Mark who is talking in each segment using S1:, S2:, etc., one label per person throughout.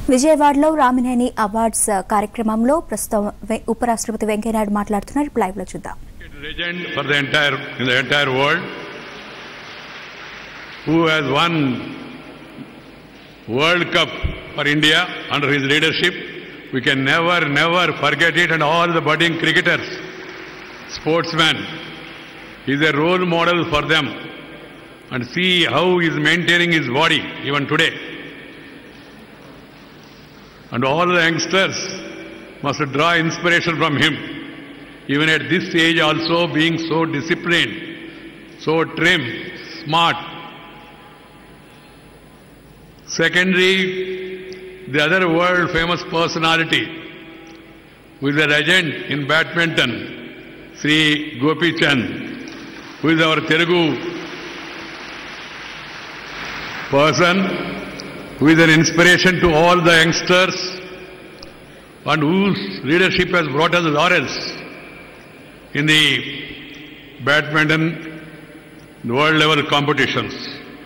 S1: విజయవాడలో రామినేని అవార్డ్స్ కార్యక్రమంలో ప్రస్తుతం వె- ఉపరాష్ట్రపతి వెంకయ్యనాయుడు మాట్లాడుతున్నారు ఇప్పుడు లైవ్ లో చూద్దాం
S2: legend for the entire in the entire world who has won World Cup for India under his leadership. We can never, never forget it, and all the budding cricketers, sportsmen, he is a role model for them. And see how he is maintaining his body even today. And all the youngsters must draw inspiration from him even at this age also being so disciplined, so trim, smart. Secondly, the other world famous personality who is a legend in badminton, Sri Gopi Chand, who is our Telugu person, who is an inspiration to all the youngsters and whose leadership has brought us laurels in the badminton world level competitions.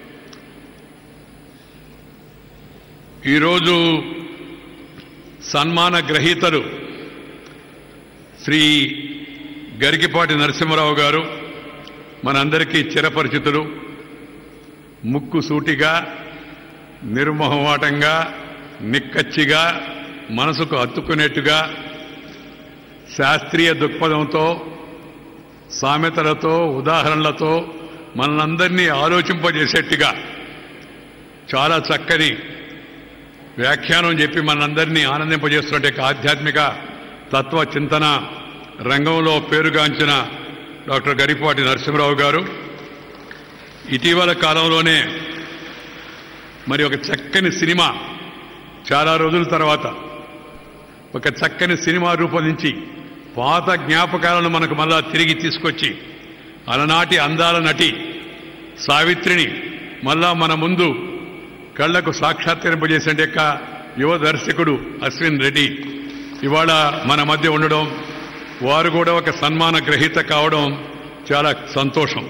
S2: ఈరోజు సన్మాన గ్రహీతలు శ్రీ గరికిపాటి నరసింహరావు గారు మనందరికీ చిరపరిచితులు ముక్కు సూటిగా నిర్మోహమాటంగా నిక్కచ్చిగా మనసుకు హత్తుకునేట్టుగా శాస్త్రీయ దృక్పథంతో సామెతలతో ఉదాహరణలతో మనందరినీ ఆలోచింపజేసేట్టుగా చాలా చక్కని వ్యాఖ్యానం చెప్పి మనందరినీ ఆనందింపజేస్తున్నట్టు యొక్క ఆధ్యాత్మిక తత్వ చింతన రంగంలో పేరుగాంచిన డాక్టర్ గరిపాటి నరసింహరావు గారు ఇటీవల కాలంలోనే మరి ఒక చక్కని సినిమా చాలా రోజుల తర్వాత ఒక చక్కని సినిమా రూపొందించి పాత జ్ఞాపకాలను మనకు మళ్ళా తిరిగి తీసుకొచ్చి అలనాటి అందాల నటి సావిత్రిని మళ్ళా మన ముందు కళ్లకు సాక్షాత్కరింపజేసే యొక్క యువ దర్శకుడు అశ్విన్ రెడ్డి ఇవాళ మన మధ్య ఉండడం వారు కూడా ఒక సన్మాన గ్రహీత కావడం చాలా సంతోషం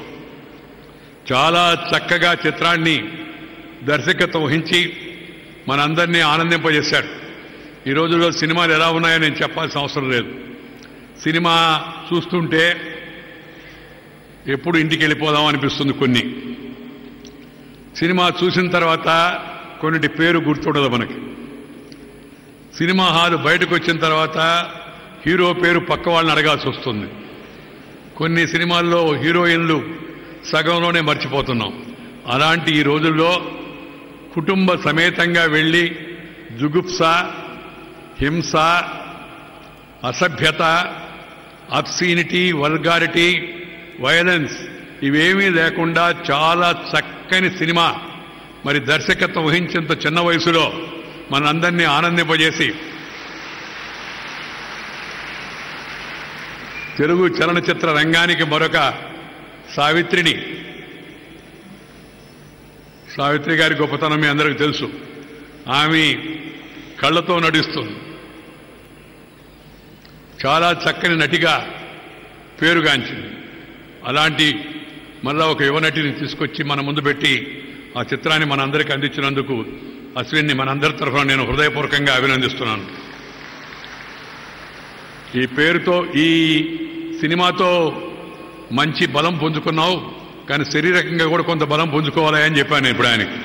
S2: చాలా చక్కగా చిత్రాన్ని దర్శకత్వం వహించి మనందరినీ ఆనందింపజేశాడు ఈ రోజుల్లో సినిమాలు ఎలా ఉన్నాయో నేను చెప్పాల్సిన అవసరం లేదు సినిమా చూస్తుంటే ఎప్పుడు ఇంటికి వెళ్ళిపోదాం అనిపిస్తుంది కొన్ని సినిమా చూసిన తర్వాత కొన్నిటి పేరు గుర్తుండదు మనకి సినిమా హాల్ బయటకు వచ్చిన తర్వాత హీరో పేరు పక్క వాళ్ళని అడగాల్సి వస్తుంది కొన్ని సినిమాల్లో హీరోయిన్లు సగంలోనే మర్చిపోతున్నాం అలాంటి ఈ రోజుల్లో కుటుంబ సమేతంగా వెళ్ళి జుగుప్స హింస అసభ్యత అబ్సీనిటీ వల్గారిటీ వైలెన్స్ ఇవేమీ లేకుండా చాలా చక్కని సినిమా మరి దర్శకత్వం వహించేంత చిన్న వయసులో మనందరినీ ఆనందింపజేసి తెలుగు చలనచిత్ర రంగానికి మరొక సావిత్రిని సావిత్రి గారి గొప్పతనం మీ అందరికీ తెలుసు ఆమె కళ్ళతో నడుస్తుంది చాలా చక్కని నటిగా పేరుగాంచింది అలాంటి మళ్ళా ఒక యువ నటిని తీసుకొచ్చి మన ముందు పెట్టి ఆ చిత్రాన్ని మనందరికీ అందించినందుకు అశ్విన్ని మనందరి తరఫున నేను హృదయపూర్వకంగా అభినందిస్తున్నాను ఈ పేరుతో ఈ సినిమాతో మంచి బలం పుంజుకున్నావు కానీ శరీరకంగా కూడా కొంత బలం పుంజుకోవాలి అని చెప్పాను నేను ఇప్పుడు ఆయనకి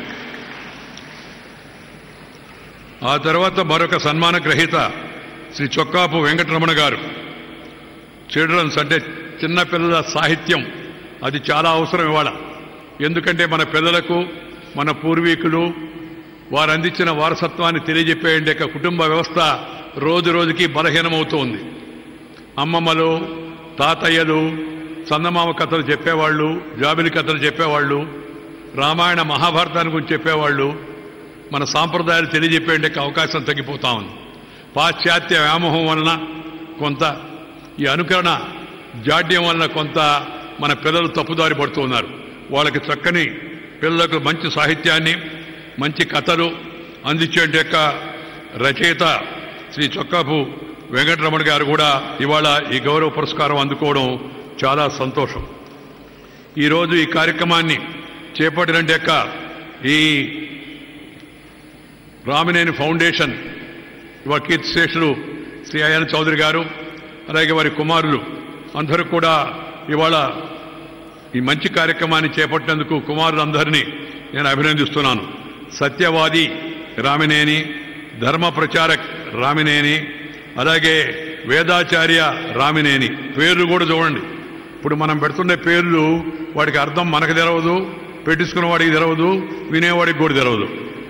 S2: ఆ తర్వాత మరొక సన్మాన గ్రహీత శ్రీ చొక్కాపు వెంకటరమణ గారు చిల్డ్రన్స్ అంటే చిన్న పిల్లల సాహిత్యం అది చాలా అవసరం ఇవాళ ఎందుకంటే మన పిల్లలకు మన పూర్వీకులు వారు అందించిన వారసత్వాన్ని తెలియజెప్పే యొక్క కుటుంబ వ్యవస్థ రోజు రోజుకి బలహీనమవుతోంది అమ్మమ్మలు తాతయ్యలు చందమామ కథలు చెప్పేవాళ్ళు జాబిలి కథలు చెప్పేవాళ్ళు రామాయణ మహాభారతాన్ని గురించి చెప్పేవాళ్ళు మన సాంప్రదాయాలు తెలియజెప్పే యొక్క అవకాశం తగ్గిపోతా ఉంది పాశ్చాత్య వ్యామోహం వలన కొంత ఈ అనుకరణ జాడ్యం వలన కొంత మన పిల్లలు తప్పుదారి పడుతూ ఉన్నారు వాళ్ళకి చక్కని పిల్లలకు మంచి సాహిత్యాన్ని మంచి కథలు అందించే యొక్క రచయిత శ్రీ చొక్కాపు వెంకటరమణ గారు కూడా ఇవాళ ఈ గౌరవ పురస్కారం అందుకోవడం చాలా సంతోషం ఈరోజు ఈ కార్యక్రమాన్ని చేపట్టిన యొక్క ఈ రామినేని ఫౌండేషన్ ఇవాళ కీర్తిశేషులు శ్రీ అయ్యన్ చౌదరి గారు అలాగే వారి కుమారులు అందరూ కూడా ఇవాళ ఈ మంచి కార్యక్రమాన్ని చేపట్టినందుకు కుమారులందరినీ నేను అభినందిస్తున్నాను సత్యవాది రామినేని ధర్మ ప్రచారక్ రామినేని అలాగే వేదాచార్య రామినేని పేర్లు కూడా చూడండి ఇప్పుడు మనం పెడుతున్న పేర్లు వాడికి అర్థం మనకు తెలవదు పెట్టించుకున్న వాడికి తెలవదు వినేవాడికి కూడా తెలవదు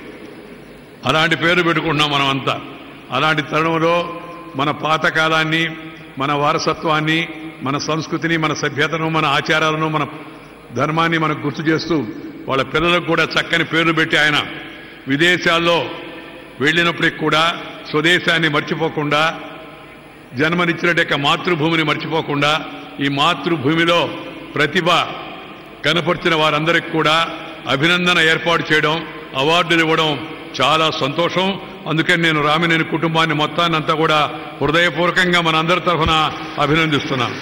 S2: అలాంటి పేరు పెట్టుకుంటున్నాం మనం అంతా అలాంటి తరుణంలో మన పాతకాలాన్ని మన వారసత్వాన్ని మన సంస్కృతిని మన సభ్యతను మన ఆచారాలను మన ధర్మాన్ని మనకు గుర్తు చేస్తూ వాళ్ళ పిల్లలకు కూడా చక్కని పేర్లు పెట్టి ఆయన విదేశాల్లో వెళ్ళినప్పటికి కూడా స్వదేశాన్ని మర్చిపోకుండా జన్మనిచ్చినట్టు మాతృభూమిని మర్చిపోకుండా ఈ మాతృభూమిలో ప్రతిభ కనపరిచిన వారందరికీ కూడా అభినందన ఏర్పాటు చేయడం అవార్డులు ఇవ్వడం చాలా సంతోషం అందుకని నేను రామినేని కుటుంబాన్ని మొత్తాన్ని అంతా కూడా హృదయపూర్వకంగా మనందరి తరఫున అభినందిస్తున్నాను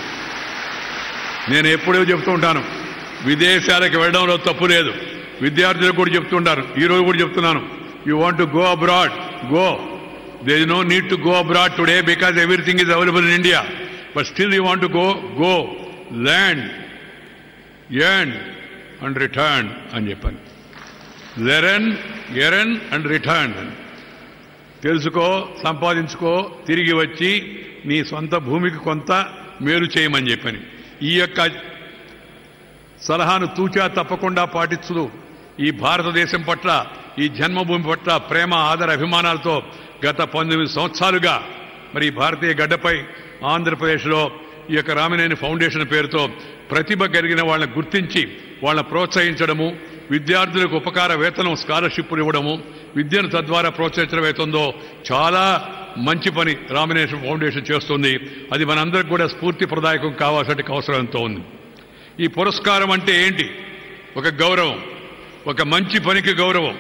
S2: నేను ఎప్పుడూ చెప్తూ ఉంటాను విదేశాలకు వెళ్ళడంలో తప్పు లేదు విద్యార్థులకు కూడా చెప్తుంటారు ఈ రోజు కూడా చెప్తున్నాను you want to go abroad go there is no need to go abroad today because everything is available in India but still you want to go go land earn and return అని చెప్పాను learn earned and return తెలుసుకో సంపాదించుకో తిరిగి వచ్చి నీ సొంత భూమికి కొంత మేలు చేయమని చెప్పని ఈ యొక్క సలహాను తూచా తప్పకుండా పాటించుదు ఈ భారతదేశం పట్ల ఈ జన్మభూమి పట్ల ప్రేమ ఆదర అభిమానాలతో గత పంతొమ్మిది సంవత్సరాలుగా మరి ఈ భారతీయ గడ్డపై ఆంధ్రప్రదేశ్లో ఈ యొక్క రామినేని ఫౌండేషన్ పేరుతో ప్రతిభ కలిగిన వాళ్ళని గుర్తించి వాళ్ళని ప్రోత్సహించడము విద్యార్థులకు ఉపకార వేతనం స్కాలర్షిప్లు ఇవ్వడము విద్యను తద్వారా ప్రోత్సహించడం అవుతుందో చాలా మంచి పని రామినేషన్ ఫౌండేషన్ చేస్తుంది అది మనందరికి కూడా స్ఫూర్తిప్రదాయకం కావాల్సిన అవసరం ఎంతో ఉంది ఈ పురస్కారం అంటే ఏంటి ఒక గౌరవం ఒక మంచి పనికి గౌరవం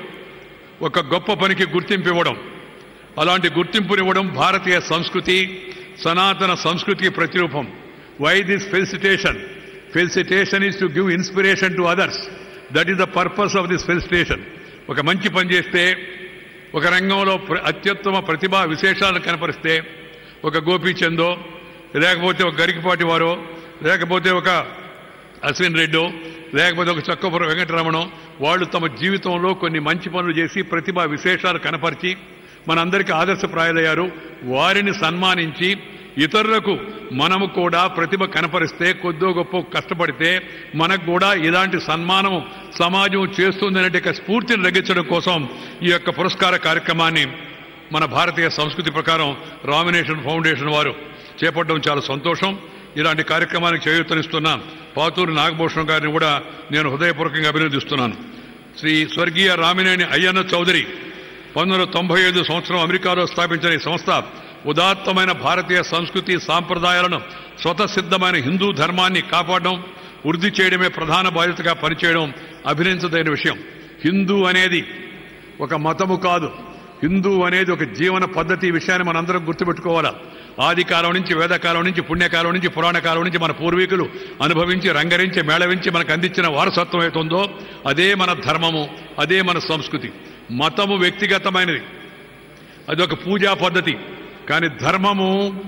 S2: ఒక గొప్ప పనికి గుర్తింపు ఇవ్వడం అలాంటి గుర్తింపునివ్వడం భారతీయ సంస్కృతి సనాతన సంస్కృతికి ప్రతిరూపం why this felicitation felicitation is to give inspiration to others that is the purpose of this felicitation ఒక మంచి పని చేస్తే ఒక రంగంలో ప్ర- అత్యుత్తమ ప్రతిభా విశేషాలను కనపరిస్తే ఒక గోపీచందో లేకపోతే ఒక గరికిపాటి వారో లేకపోతే ఒక అశ్విన్ రెడ్డో లేకపోతే ఒక చక్కపురం వెంకటరమణం వాళ్ళు తమ జీవితంలో కొన్ని మంచి పనులు చేసి ప్రతిభా విశేషాలు కనపరిచి మనందరికీ ఆదర్శప్రాయులయ్యారు వారిని సన్మానించి ఇతరులకు మనము కూడా ప్రతిభ కనపరిస్తే కొద్దో గొప్ప కష్టపడితే మనకు కూడా ఇలాంటి సన్మానం సమాజం చేస్తుందనే ఒక స్ఫూర్తిని రగించడం కోసం ఈ యొక్క పురస్కార కార్యక్రమాన్ని మన భారతీయ సంస్కృతి ప్రకారం రామినేషన్ ఫౌండేషన్ వారు చేపట్టడం చాలా సంతోషం ఇలాంటి కార్యక్రమానికి చేయూతనిస్తున్న పాతూరు నాగభూషణం గారిని కూడా నేను హృదయపూర్వకంగా అభినందిస్తున్నాను శ్రీ స్వర్గీయ రామినేని అయ్యన్న చౌదరి పంతొమ్మిది వందల తొంభై ఐదు సంవత్సరం అమెరికాలో స్థాపించిన ఈ సంస్థ ఉదాత్తమైన భారతీయ సంస్కృతి సాంప్రదాయాలను స్వతసిద్ధమైన హిందూ ధర్మాన్ని కాపాడడం వృద్ధి చేయడమే ప్రధాన బాధ్యతగా పనిచేయడం అభినందించదగిన విషయం హిందూ అనేది ఒక మతము కాదు హిందూ అనేది ఒక జీవన పద్ధతి ఈ విషయాన్ని మనందరం గుర్తుపెట్టుకోవాలా ఆది కాలం నుంచి వేదకాలం నుంచి పుణ్యకాలం నుంచి పురాణ కాలం నుంచి మన పూర్వీకులు అనుభవించి రంగరించి మేళవించి మనకు అందించిన వారసత్వం ఏతుందో అదే మన ధర్మము అదే మన సంస్కృతి మతము వ్యక్తిగతమైనది అది ఒక పూజా పద్ధతి కానీ ధర్మము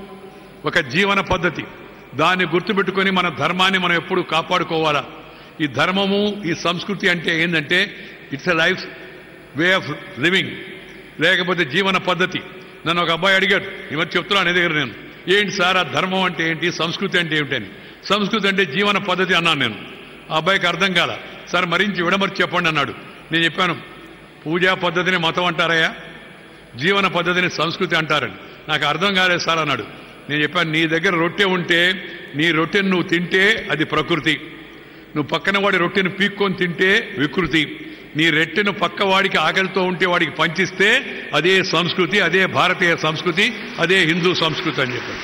S2: ఒక జీవన పద్ధతి దాన్ని గుర్తుపెట్టుకొని మన ధర్మాన్ని మనం ఎప్పుడు కాపాడుకోవాలా ఈ ధర్మము ఈ సంస్కృతి అంటే ఏంటంటే it's a life way of living లేకపోతే జీవన పద్ధతి నన్ను ఒక అబ్బాయి అడిగాడు ఈ మధ్య చెప్తున్నాను నీ దగ్గర నేను ఏంటి సార్ ఆ ధర్మం అంటే ఏంటి సంస్కృతి అంటే ఏమిటని సంస్కృతి అంటే జీవన పద్ధతి అన్నాను నేను ఆ అబ్బాయికి అర్థం కాల సార్ మరించి విడమర్చి చెప్పండి అన్నాడు నేను చెప్పాను పూజా పద్ధతిని మతం అంటారయ్యా జీవన పద్ధతిని సంస్కృతి అంటారని నాకు అర్థం కాలేదు సార్ అన్నాడు నేను చెప్పాను నీ దగ్గర రొట్టె ఉంటే నీ రొట్టెను నువ్వు తింటే అది ప్రకృతి నువ్వు పక్కన వాడి రొట్టెను పీక్కొని తింటే వికృతి నీ రెట్టెను పక్క వాడికి ఆకలితో ఉంటే వాడికి పంచిస్తే అదే సంస్కృతి అదే భారతీయ సంస్కృతి అదే హిందూ సంస్కృతి అని చెప్పాడు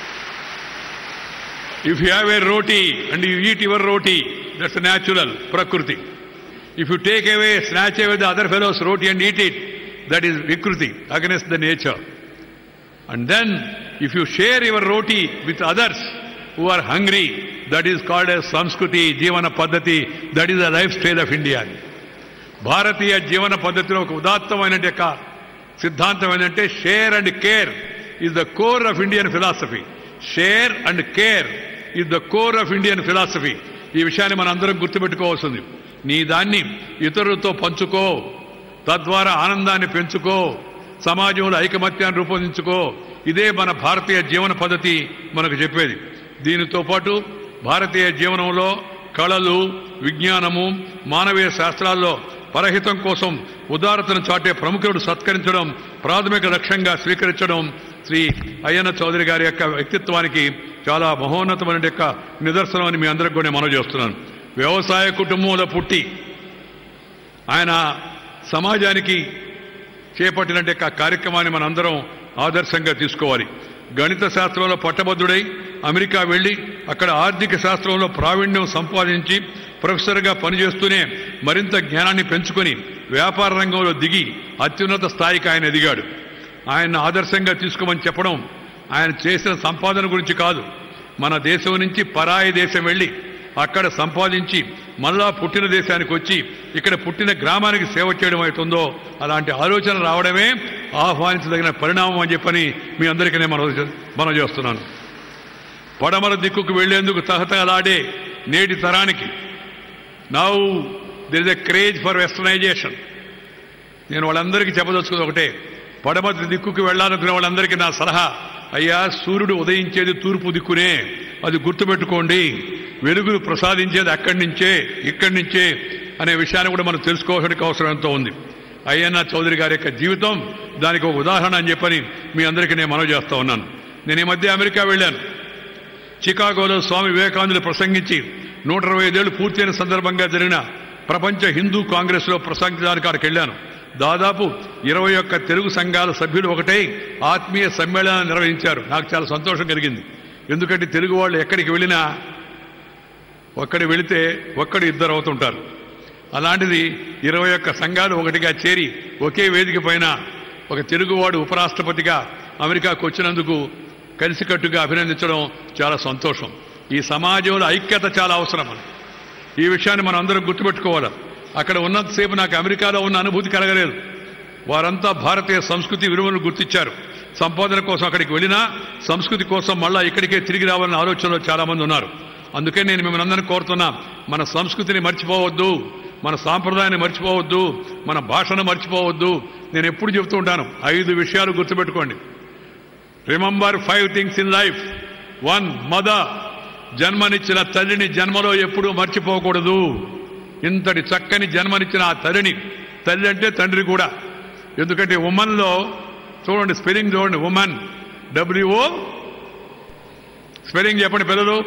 S2: if you have a roti and you eat your roti that's natural ప్రకృతి if you take away snatch away the other fellow's roti and eat it that is వికృతి against the nature And then, if you share your roti with others who are hungry, that is called as Samskruti, Jivana Paddhati, that is the lifestyle of India. భారతీయ జీవన పద్ధతిలో ఒక ఉదాత్తమైన యొక్క సిద్ధాంతం ఏంటంటే share and care is the core of Indian philosophy share and care is the core of Indian philosophy ఈ విషయాన్ని మనం అందరం గుర్తుపెట్టుకోవాల్సింది నీ దాన్ని ఇతరులతో పంచుకో తద్వారా ఆనందాన్ని పెంచుకో సమాజంలో ఐకమత్యాన్ని రూపొందించుకో ఇదే మన భారతీయ జీవన పద్ధతి మనకు చెప్పేది దీనితో పాటు భారతీయ జీవనంలో కళలు విజ్ఞానము మానవీయ శాస్త్రాల్లో పరహితం కోసం ఉదారతను చాటే ప్రముఖుడు సత్కరించడం ప్రాథమిక లక్ష్యంగా స్వీకరించడం శ్రీ అయ్యన్న చౌదరి గారి యొక్క వ్యక్తిత్వానికి చాలా మహోన్నతమైన యొక్క నిదర్శనం అని మీ అందరికి కూడా నేను మనవి చేస్తున్నాను వ్యవసాయ కుటుంబంలో పుట్టి ఆయన సమాజానికి చేపట్టిన యొక్క కార్యక్రమాన్ని మనందరం ఆదర్శంగా తీసుకోవాలి గణిత శాస్త్రంలో పట్టభద్రుడై అమెరికా వెళ్లి అక్కడ ఆర్థిక శాస్త్రంలో ప్రావీణ్యం సంపాదించి ప్రొఫెసర్గా పనిచేస్తూనే మరింత జ్ఞానాన్ని పెంచుకొని వ్యాపార రంగంలో దిగి అత్యున్నత స్థాయికి ఆయన ఎదిగాడు ఆయన ఆదర్శంగా తీసుకోమని చెప్పడం ఆయన చేసిన సంపాదన గురించి కాదు మన దేశం నుంచి పరాయి దేశం వెళ్ళి అక్కడ సంపాదించి మళ్ళా పుట్టిన దేశానికి వచ్చి ఇక్కడ పుట్టిన గ్రామానికి సేవ చేయడం అవుతుందో అలాంటి ఆలోచన రావడమే ఆహ్వానించదగిన పరిణామం అని చెప్పని మీ అందరికీ నేను మనం మనం చేస్తున్నాను పడమర దిక్కుకు వెళ్లేందుకు తహతహలాడే నేటి తరానికి now there is a craze for westernization నేను వాళ్ళందరికీ చెప్పదలుచుకుంది ఒకటే పడమర దిక్కుకు వెళ్ళాలనుకునే వాళ్ళందరికీ నా సలహా అయ్యా సూర్యుడు ఉదయించేది తూర్పు దిక్కునే అది గుర్తుపెట్టుకోండి వెలుగును ప్రసాదించేది అక్కడి నుంచే ఇక్కడి నుంచే అనే విషయాన్ని కూడా మనం తెలుసుకోవాల్సిన అవసరం ఎంతో ఉంది అయ్యన్న చౌదరి గారి యొక్క జీవితం దానికి ఒక ఉదాహరణ అని చెప్పని మీ అందరికీ నేను మనవి చేస్తా ఉన్నాను నేను ఈ మధ్య అమెరికా వెళ్ళాను చికాగోలో స్వామి వివేకానందులు ప్రసంగించి నూట ఇరవై ఐదేళ్లు పూర్తయిన సందర్భంగా జరిగిన ప్రపంచ హిందూ కాంగ్రెస్ లో ప్రసంగించడానికి అక్కడికి వెళ్ళాను దాదాపు ఇరవై ఒక్క తెలుగు సంఘాల సభ్యులు ఒకటై ఆత్మీయ సమ్మేళనాన్ని నిర్వహించారు నాకు చాలా సంతోషం కలిగింది ఎందుకంటే తెలుగు వాళ్ళు ఎక్కడికి వెళ్ళినా ఒక్కడి వెళితే ఒక్కడు ఇద్దరు అవుతుంటారు అలాంటిది ఇరవై ఒక్క సంఘాలు ఒకటిగా చేరి ఒకే వేదిక పైన ఒక తెలుగువాడు ఉపరాష్ట్రపతిగా అమెరికాకు వచ్చినందుకు కలిసికట్టుగా అభినందించడం చాలా సంతోషం ఈ సమాజంలో ఐక్యత చాలా అవసరం మనకి. ఈ విషయాన్ని మనం అందరం గుర్తుపెట్టుకోవాలి అక్కడ ఉన్నంతసేపు నాకు అమెరికాలో ఉన్న అనుభూతి కలగలేదు వారంతా భారతీయ సంస్కృతి విలువలను గుర్తించారు సంపాదన కోసం అక్కడికి వెళ్ళినా సంస్కృతి కోసం మళ్ళా ఇక్కడికే తిరిగి రావాలన్న ఆలోచనలో చాలా మంది ఉన్నారు అందుకే నేను మిమ్మల్ని అందరినీ కోరుతున్నా మన సంస్కృతిని మర్చిపోవద్దు మన సాంప్రదాయాన్ని మర్చిపోవద్దు మన భాషను మర్చిపోవద్దు నేను ఎప్పుడు చెబుతూ ఉంటాను ఐదు విషయాలు గుర్తుపెట్టుకోండి remember five things in life one mother జన్మనిచ్చిన తల్లిని జన్మలో ఎప్పుడూ మర్చిపోకూడదు ఇంతటి చక్కని జన్మనిచ్చిన ఆ తల్లిని తల్లి అంటే తండ్రి కూడా ఎందుకంటే ఉమన్లో చూడండి స్పెల్లింగ్ చూడండి ఉమన్ డబ్ల్యూఓ స్పెల్లింగ్ చెప్పండి పిల్లలు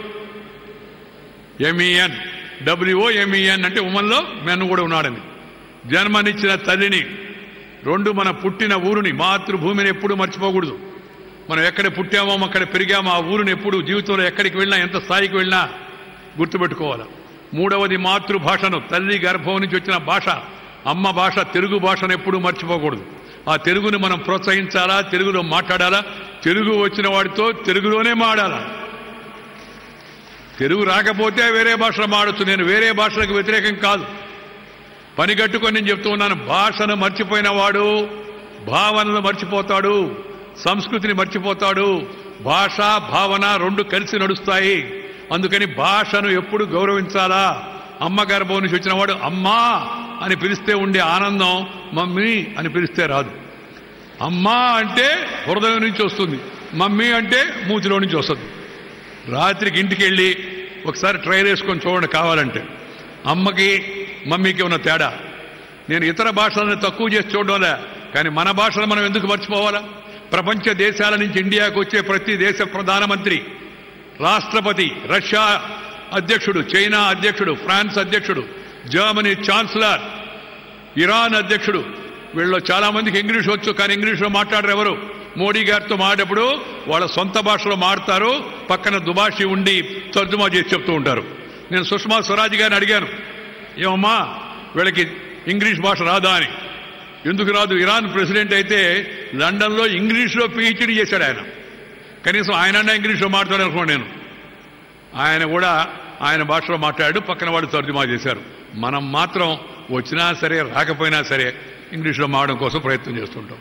S2: ఎంఈఎన్ డబ్ల్యూఓ ఎంఈఎన్ అంటే ఉమన్లో మెన్ కూడా ఉన్నాడని జన్మనిచ్చిన తల్లిని రెండు మన పుట్టిన ఊరుని మాతృభూమిని ఎప్పుడూ మర్చిపోకూడదు మనం ఎక్కడ పుట్టామో అక్కడ పెరిగామో ఆ ఊరిని ఎప్పుడు జీవితంలో ఎక్కడికి వెళ్ళినా ఎంత స్థాయికి వెళ్ళినా గుర్తుపెట్టుకోవాలి మూడవది మాతృభాషను తల్లి గర్భం నుంచి వచ్చిన భాష అమ్మ భాష తెలుగు భాషను ఎప్పుడూ మర్చిపోకూడదు ఆ తెలుగుని మనం ప్రోత్సహించాలా తెలుగులో మాట్లాడాలా తెలుగు వచ్చిన వాడితో తెలుగులోనే మాడాలా తెలుగు రాకపోతే వేరే భాషలో మాడచ్చు నేను వేరే భాషలకు వ్యతిరేకం కాదు పని కట్టుకొని నేను చెప్తూ ఉన్నాను భాషను మర్చిపోయిన వాడు భావనను మర్చిపోతాడు సంస్కృతిని మర్చిపోతాడు భాష భావన రెండు కలిసి నడుస్తాయి అందుకని భాషను ఎప్పుడు గౌరవించాలా అమ్మ గర్భం నుంచి వచ్చిన వాడు అమ్మా అని పిలిస్తే ఉండే ఆనందం మమ్మీ అని పిలిస్తే రాదు అమ్మా అంటే హృదయం నుంచి వస్తుంది మమ్మీ అంటే మూతిలో నుంచి వస్తుంది రాత్రికి ఇంటికి వెళ్ళి ఒకసారి ట్రైల్ వేసుకొని చూడండి కావాలంటే అమ్మకి మమ్మీకి ఉన్న తేడా నేను ఇతర భాషలను తక్కువ చేసి చూడడంలే కానీ మన భాషను మనం ఎందుకు మర్చిపోవాలా ప్రపంచ దేశాల నుంచి ఇండియాకు వచ్చే ప్రతి దేశ ప్రధానమంత్రి రాష్ట్రపతి రష్యా అధ్యక్షుడు చైనా అధ్యక్షుడు ఫ్రాన్స్ అధ్యక్షుడు జర్మనీ ఛాన్సలర్ ఇరాన్ అధ్యక్షుడు వీళ్ళు చాలా మందికి ఇంగ్లీష్ వచ్చు కానీ ఇంగ్లీష్లో మాట్లాడరు ఎవరు మోడీ గారితో మాట్లాడేటప్పుడు వాళ్ళ సొంత భాషలో మాడతారు పక్కన దుబాషి ఉండి తర్జుమా చేసి చెప్తూ ఉంటారు నేను సుష్మా స్వరాజ్ గారిని అడిగాను ఏమమ్మా వీళ్ళకి ఇంగ్లీష్ భాష రాదా అని ఎందుకు రాదు ఇరాన్ ప్రెసిడెంట్ అయితే లండన్లో ఇంగ్లీష్లో పిహెచ్డీ చేశాడు ఆయన కనీసం ఆయన ఇంగ్లీష్లో మాట్లాడాను అనుకోండి నేను ఆయన కూడా ఆయన భాషలో మాట్లాడాడు పక్కన వాళ్ళు తర్జుమా చేశారు మనం మాత్రం వచ్చినా సరే రాకపోయినా సరే ఇంగ్లీష్లో మాడడం కోసం ప్రయత్నం చేస్తుంటాం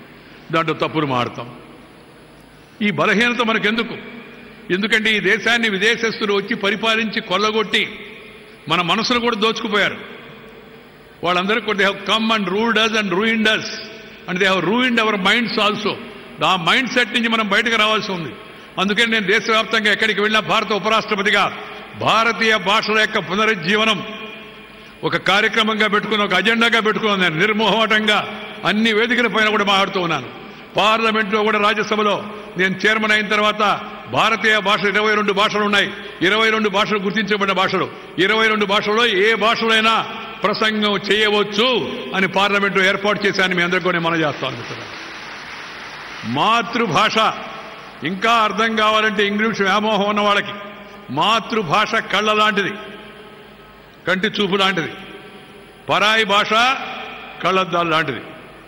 S2: దాంట్లో తప్పులు మాడతాం ఈ బలహీనత మనకెందుకు ఎందుకంటే ఈ దేశాన్ని విదేశస్తులు వచ్చి పరిపాలించి కొల్లగొట్టి మన మనసును కూడా దోచుకుపోయారు వాళ్ళందరూ కూడా they have come and ruled us and ruined us and they have ruined our minds also ఆ మైండ్ సెట్ నుంచి మనం బయటకు రావాల్సి ఉంది అందుకని నేను దేశవ్యాప్తంగా ఎక్కడికి వెళ్ళినా భారత ఉపరాష్ట్రపతిగా భారతీయ భాషల యొక్క పునరుజ్జీవనం ఒక కార్యక్రమంగా పెట్టుకుని ఒక అజెండాగా పెట్టుకున్నాను నేను నిర్మోహమాటంగా అన్ని వేదికల పైన కూడా మాట్లాడుతూ ఉన్నాను పార్లమెంట్లో కూడా రాజ్యసభలో నేను చైర్మన్ అయిన తర్వాత భారతీయ భాషలు ఇరవై రెండు భాషలు ఉన్నాయి ఇరవై రెండు భాషలు గుర్తించబడిన భాషలు ఇరవై రెండు భాషల్లో ఏ భాషలైనా ప్రసంగం చేయవచ్చు అని పార్లమెంటు ఏర్పాటు చేశాను మీ అందరికీ కూడా మనం చేస్తాను మిత్రులారా. మాతృభాష ఇంకా అర్థం కావాలంటే ఇంగ్లీష్ వ్యామోహం ఉన్న వాళ్ళకి మాతృభాష కళ్ళ లాంటిది కంటి చూపు లాంటిది పరాయి భాష కళ్ళద్దాలు లాంటిది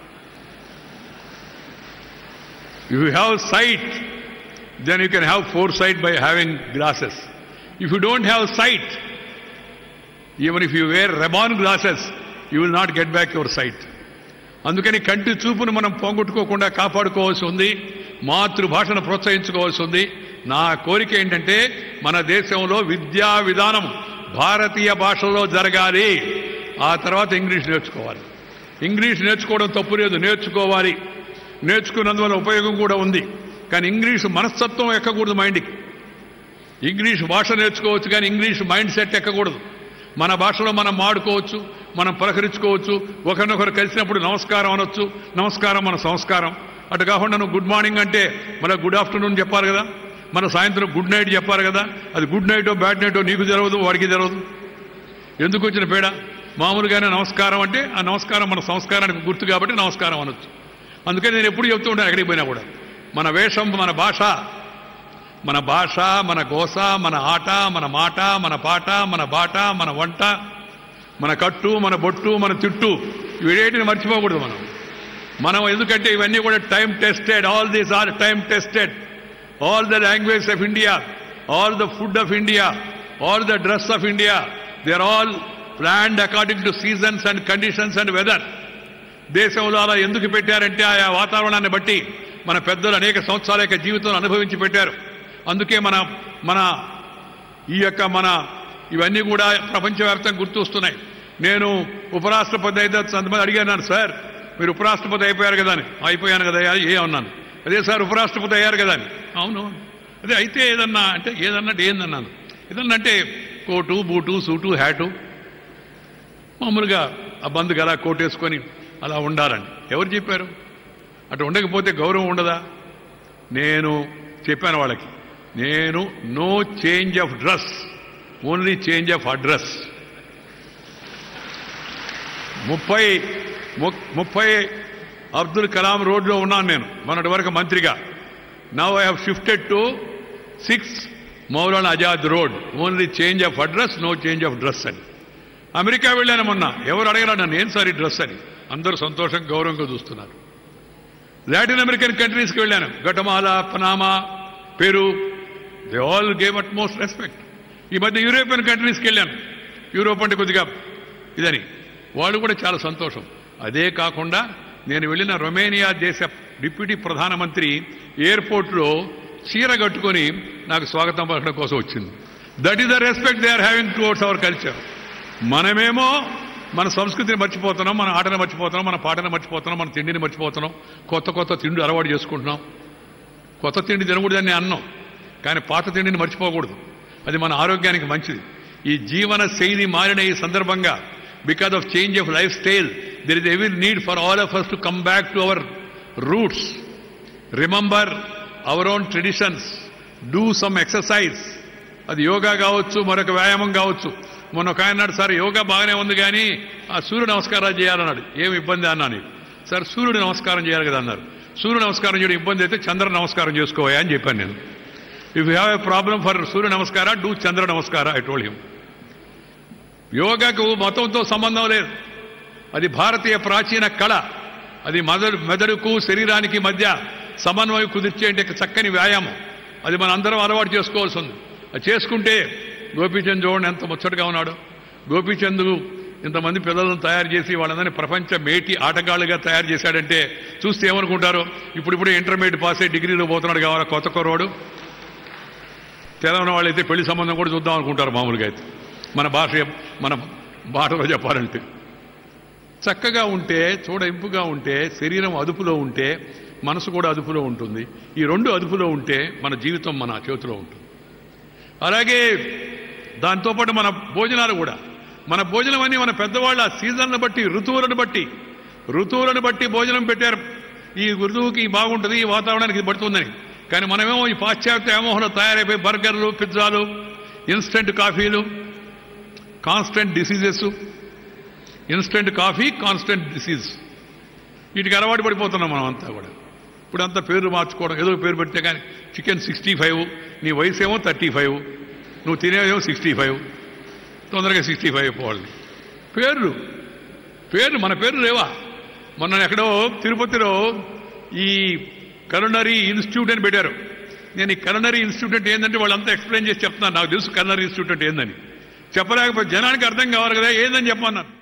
S2: if you have sight then you can have foresight by having glasses if you don't have sight even if you wear Ray-Ban glasses you will not get back your sight అందుకని కంటి చూపును మనం పోగొట్టుకోకుండా కాపాడుకోవాల్సి ఉంది మాతృభాషను ప్రోత్సహించుకోవాల్సి ఉంది నా కోరిక ఏంటంటే మన దేశంలో విద్యా విధానం భారతీయ భాషలో జరగాలి ఆ తర్వాత ఇంగ్లీష్ నేర్చుకోవాలి ఇంగ్లీష్ నేర్చుకోవడం తప్పు లేదు నేర్చుకోవాలి నేర్చుకున్నందువల్ల ఉపయోగం కూడా ఉంది కానీ ఇంగ్లీష్ మనస్తత్వం ఎక్కకూడదు మైండ్కి ఇంగ్లీష్ భాష నేర్చుకోవచ్చు కానీ ఇంగ్లీష్ మైండ్ సెట్ ఎక్కకూడదు మన భాషలో మనం మాడుకోవచ్చు మనం పలకరించుకోవచ్చు ఒకరినొకరు కలిసినప్పుడు నమస్కారం అనొచ్చు నమస్కారం మన సంస్కారం అటు కాకుండా నువ్వు గుడ్ మార్నింగ్ అంటే మన గుడ్ ఆఫ్టర్నూన్ చెప్పాలి కదా మన సాయంత్రం గుడ్ నైట్ చెప్పాలి కదా అది గుడ్ నైటో బ్యాడ్ నైటో నీకు తెలవదు వాడికి తెలవదు ఎందుకు వచ్చిన పేడ మామూలుగానే నమస్కారం అంటే ఆ నమస్కారం మన సంస్కారానికి గుర్తు కాబట్టి నమస్కారం అనొచ్చు అందుకని నేను ఎప్పుడు చెప్తూ ఉంటాను ఎక్కడికి పోయినా కూడా మన వేషం మన భాష మన భాష మన గోస మన ఆట మన మాట మన పాట మన బాట మన వంట మన కట్టు మన బొట్టు మన తిట్టు వీడేటిని మర్చిపోకూడదు మనం మనం ఎందుకంటే ఇవన్నీ కూడా time tested all these are time tested all the language of India all the food of India all the dress of India they are all planned according to seasons and conditions and weather దేశంలో అలా ఎందుకు పెట్టారంటే ఆయా వాతావరణాన్ని బట్టి మన పెద్దలు అనేక సంవత్సరాల యొక్క జీవితం అనుభవించి పెట్టారు అందుకే మన మన ఈ యొక్క మన ఇవన్నీ కూడా ప్రపంచవ్యాప్తంగా గుర్తొస్తున్నాయి నేను ఉపరాష్ట్రపతి అయితే కొంతమంది అడిగాను సార్ మీరు ఉపరాష్ట్రపతి అయిపోయారు కదా అని అయిపోయాను కదా ఏ అన్నాను అదే సార్ ఉపరాష్ట్రపతి అయ్యారు కదా అని అవును అదే అయితే ఏదన్నా అంటే ఏదన్నా అంటే ఏందన్నాను ఏదన్నా అంటే కోటు బూటు సూటు హ్యాటు మామూలుగా ఆ బంధుకు అలా కోట్ వేసుకొని అలా ఉండాలని ఎవరు చెప్పారు అటు ఉండకపోతే గౌరవం ఉండదా నేను చెప్పాను వాళ్ళకి నేను no change of dress only change of address ముప్పై ము- ముప్పై అబ్దుల్ కలాం రోడ్లో ఉన్నాను నేను మొన్నటి వరకు మంత్రిగా now I have shifted to six Maulana Azad road only change of address no change of dress అని అమెరికా వెళ్ళాను మొన్న ఎవరు అడగరా నన్ను ఏం సార్ ఈ డ్రెస్ అని అందరూ సంతోషం గౌరవంగా చూస్తున్నారు లాటిన్ అమెరికన్ కంట్రీస్కి వెళ్ళాను Guatemala Panama Peru they all gave at most respect ఈ మధ్య యూరోపియన్ కంట్రీస్కి వెళ్ళాను యూరోప్ అంటే కొద్దిగా ఇదని వాళ్ళు కూడా చాలా సంతోషం అదే కాకుండా నేను వెళ్ళిన రొమేనియా దేశ డిప్యూటీ ప్రధానమంత్రి ఎయిర్పోర్ట్లో చీర కట్టుకొని నాకు స్వాగతం పలకడం కోసం వచ్చింది that is the respect they are having towards our culture మనమేమో మన సంస్కృతిని మర్చిపోతున్నాం మన ఆటను మర్చిపోతున్నాం మన పాటను మర్చిపోతున్నాం మన తిండిని మర్చిపోతున్నాం కొత్త కొత్త తిండి అలవాటు చేసుకుంటున్నాం కొత్త తిండి తినకూడదని అన్నాం కానీ పాత తిండిని మర్చిపోకూడదు అది మన ఆరోగ్యానికి మంచిది ఈ జీవన శైలి మారిన ఈ సందర్భంగా because of change of lifestyle there is every need for all of us to come back to our roots remember our own traditions do some exercise అది యోగా కావచ్చు మరొక వ్యాయామం కావచ్చు మొన్న ఒక ఆయన అన్నాడు సార్ యోగా బాగానే ఉంది కానీ ఆ సూర్య నమస్కారాలు చేయాలన్నాడు ఏమి ఇబ్బంది అన్నాను సార్ సూర్యుడు నమస్కారం చేయాలి కదా అన్నారు సూర్య నమస్కారం చేయడం ఇబ్బంది అయితే చంద్ర నమస్కారం చేసుకోవా అని చెప్పాను నేను if you have a problem for Surya Namaskar do చంద్ర నమస్కార ఐ టోల్డ్ హిమ్ యోగాకు మతంతో సంబంధం లేదు అది భారతీయ ప్రాచీన కళ అది మెదడు మెదడుకు శరీరానికి మధ్య సమన్వయం కుదిర్చే చక్కని వ్యాయామం అది మన అందరం అలవాటు చేసుకోవాల్సి ఉంది అది చేసుకుంటే గోపీచంద్ చూడండి ఎంత ముచ్చటగా ఉన్నాడు గోపీచంద్ ఇంతమంది పిల్లలను తయారు చేసి వాళ్ళందరినీ ప్రపంచ మేటి ఆటగాళ్ళుగా తయారు చేశాడంటే చూస్తే ఏమనుకుంటారు ఇప్పుడిప్పుడే ఇంటర్మీడియట్ పాస్ అయ్యి డిగ్రీలో పోతున్నాడు కావాలా కొత్త కుర్రోడు తెలంగాణ వాళ్ళైతే పెళ్లి సంబంధం కూడా చూద్దాం అనుకుంటారు మామూలుగా అయితే మన భాష మన భాషలో చెప్పాలంటే చక్కగా ఉంటే చూడయింపుగా ఉంటే శరీరం అదుపులో ఉంటే మనసు కూడా అదుపులో ఉంటుంది ఈ రెండు అదుపులో ఉంటే మన జీవితం మన చేతిలో ఉంటుంది అలాగే దాంతోపాటు మన భోజనాలు కూడా మన భోజనం అన్ని మన పెద్దవాళ్ళ సీజన్లను బట్టి ఋతువులను బట్టి ఋతువులను బట్టి భోజనం పెట్టారు ఈ ఋతువుకి బాగుంటుంది ఈ వాతావరణానికి ఇది పడుతుందని కానీ మనమేమో ఈ పాశ్చాత్య వ్యామోహంలో తయారైపోయి బర్గర్లు పిజ్జాలు ఇన్స్టెంట్ కాఫీలు constant diseases instant coffee constant disease వీటికి అలవాటు పడిపోతున్నాం మనం అంతా కూడా ఇప్పుడు అంతా పేర్లు మార్చుకోవడం ఏదో పేరు పెడితే కానీ చికెన్ సిక్స్టీ ఫైవ్ నీ వయసు ఏమో థర్టీ ఫైవ్ నువ్వు తినేదేమో సిక్స్టీ ఫైవ్ తొందరగా సిక్స్టీ ఫైవ్ అయిపోవాలి పేర్లు పేర్లు మన పేర్లు లేవా మొన్న ఎక్కడో తిరుపతిలో ఈ కరోనరీ ఇన్స్టిట్యూట్ అని పెట్టారు నేను ఈ కరోనరీ ఇన్స్టిట్యూట్ అంటే ఏంటంటే వాళ్ళంతా ఎక్స్ప్లెయిన్ చేసి చెప్తున్నాను నాకు తెలుసు కరోనరీ ఇన్స్టిట్యూట్ అంటే ఏందని చెప్పలేకపోతే జనానికి అర్థం కావాలి కదా ఏందని చెప్పమన్నారు